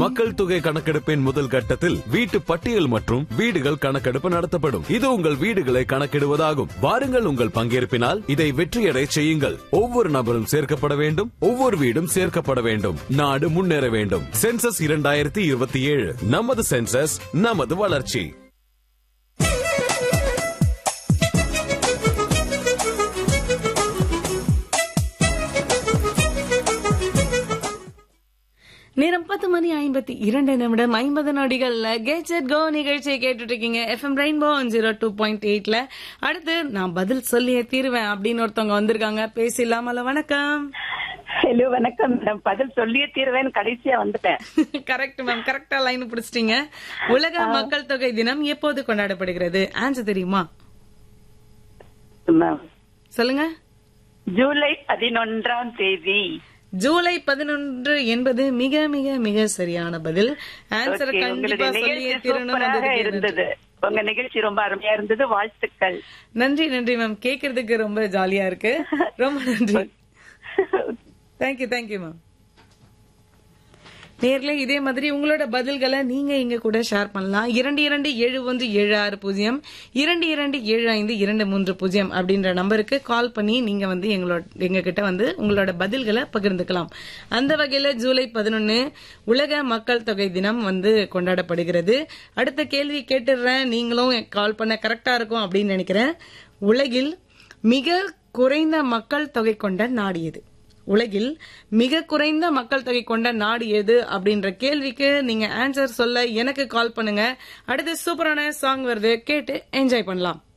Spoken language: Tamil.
மக்கள் தொகை கணக்கெடுப்பின் முதல் கட்டத்தில் வீட்டு பட்டியல் மற்றும் வீடுகள் கணக்கெடுப்பு நடத்தப்படும் இது உங்கள் வீடுகளை கணக்கிடுவதாகும் வாருங்கள் உங்கள் பங்கேற்பினால் இதை வெற்றியடை செய்யுங்கள் ஒவ்வொரு நபரும் சேர்க்கப்பட வேண்டும் ஒவ்வொரு வீடும் சேர்க்கப்பட வேண்டும் நாடு முன்னேற வேண்டும் சென்சஸ் இரண்டாயிரத்தி இருபத்தி ஏழு நமது சென்சஸ் நமது வளர்ச்சி நேரம் பத்து மணி ஐம்பத்தி இரண்டு நிமிடம் ஐம்பது நொடிகள்ல கெட் கோ நிகழ்ச்சியை கேட்டுட்டு இருக்கீங்க FM rainbow zero two point எயிட்ல அடுத்து நான் பதில் சொல்லியே தீருவேன் அப்படின்னு ஒருத்தவங்க வந்திருக்காங்க பேசிடலாமல வணக்கம் ஹலோ வணக்கம் மேடம் பதில் சொல்லியே தீர்வேன் கடைசியா வந்துட்டேன் கரெக்ட் மேம் கரெக்டா லைன் பிடிச்சிட்டீங்க உலக மக்கள் தொகை தினம் எப்போது கொண்டாடப்படுகிறது ஆன்சர் தெரியுமா மேம். சொல்லுங்க ஜூலை பதினொன்றாம் தேதி ஜூலை பதினொன்று என்பது மிக மிக மிக சரியான பதில் ஆன்சர் Okay, கண்டிப்பா உங்களுடைய சொல்லியே நிகழ்ச்சி தீரணும் சூப்பராக வந்ததுக்கு இருந்தது உங்க நிகழ்ச்சி ரொம்ப அருமையா இருந்தது வாழ்த்துக்கள் நன்றி நன்றி மேம் கேக்குறதுக்கு ரொம்ப ஜாலியா இருக்கு ரொம்ப நன்றி தேங்க்யூ தேங்க்யூ மேம் நேர்ல இதே மாதிரி உங்களோட பதில்களை நீங்க இங்க கூட ஷேர் பண்ணலாம் இரண்டு இரண்டு ஏழு ஒன்று ஏழு ஆறு பூஜ்ஜியம் இரண்டு இரண்டு ஏழு ஐந்து இரண்டு மூன்று பூஜ்ஜியம் அப்படின்ற நம்பருக்கு கால் பண்ணி நீங்க வந்து எங்களோட எங்க கிட்ட வந்து உங்களோட பதில்களை பகிர்ந்துக்கலாம் அந்த வகையில ஜூலை பதினொன்னு உலக மக்கள் தொகை தினம் வந்து கொண்டாடப்படுகிறது அடுத்த கேள்வி கேட்டுடுறேன் நீங்களும் கால் பண்ண கரெக்டா இருக்கும் அப்படின்னு நினைக்கிறேன் உலகில் மிக குறைந்த மக்கள் தொகை கொண்ட நாடு எது உலகில் மிக குறைந்த மக்கள் தொகை கொண்ட நாடு எது அப்படின்ற கேள்விக்கு நீங்க ஆன்சர் சொல்ல எனக்கு கால் பண்ணுங்க அடுத்து சூப்பரான சாங் வருது கேட்டு என்ஜாய் பண்ணலாம்